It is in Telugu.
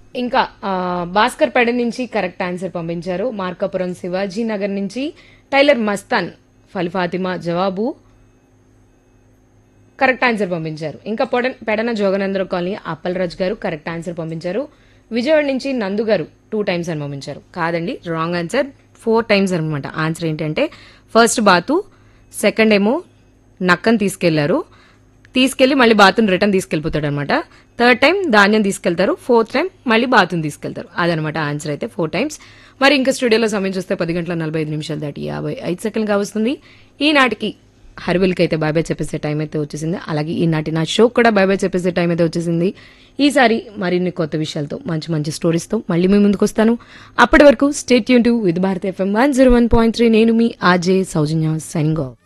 ఇంకా ఆ, భాస్కర్ పెడ నుంచి కరెక్ట్ ఆన్సర్ పంపించారు మార్కాపురం శివాజీ నగర్ నుంచి టైలర్ మస్తాన్ ఫల్ ఫాతిమా జవాబు కరెక్ట్ ఆన్సర్ పంపించారు ఇంకా పొడ పెడన జోగనంద్ర కాలనీ అప్పలరాజు గారు కరెక్ట్ ఆన్సర్ పంపించారు విజయవాడ నుంచి నందు గారు టూ టైమ్స్ అని పంపించారు కాదండి రాంగ్ ఆన్సర్ ఫోర్ టైమ్స్ అనమాట ఆన్సర్ ఏంటంటే ఫస్ట్ బాతు సెకండ్ ఏమో నక్కని తీసుకెళ్లారు తీసుకెళ్లి మళ్ళీ బాతుని రిటర్న్ తీసుకెళ్లిపోతాడు అనమాట థర్డ్ టైం ధాన్యం తీసుకెళ్తారు ఫోర్త్ టైం మళ్ళీ బాతుని తీసుకెళ్తారు అదనమాట ఆన్సర్ అయితే ఫోర్ టైమ్స్ మరి ఇంకా స్టూడియోలో సమయం చూస్తే పది గంటల నలభై ఐదు నిమిషాలు దాటి యాభై ఐదు సెకండ్గా వస్తుంది ఈనాటికి హర్బిల్కి అయితే బాయ్ బాయ్ చెప్పేసే టైం అయితే వచ్చేసింది అలాగే ఈనాటి నా షో కూడా బాయ్ బాయ్ చెప్పేసే టైం అయితే వచ్చేసింది ఈసారి మరిన్ని కొత్త విషయాలతో మంచి మంచి స్టోరీస్తో మళ్ళీ మీ ముందుకు వస్తాను అప్పటి వరకు stay tuned to with Bharat FM one zero one point three నేను మీ ఆజే సౌజన్య సైనింగ్ ఆఫ్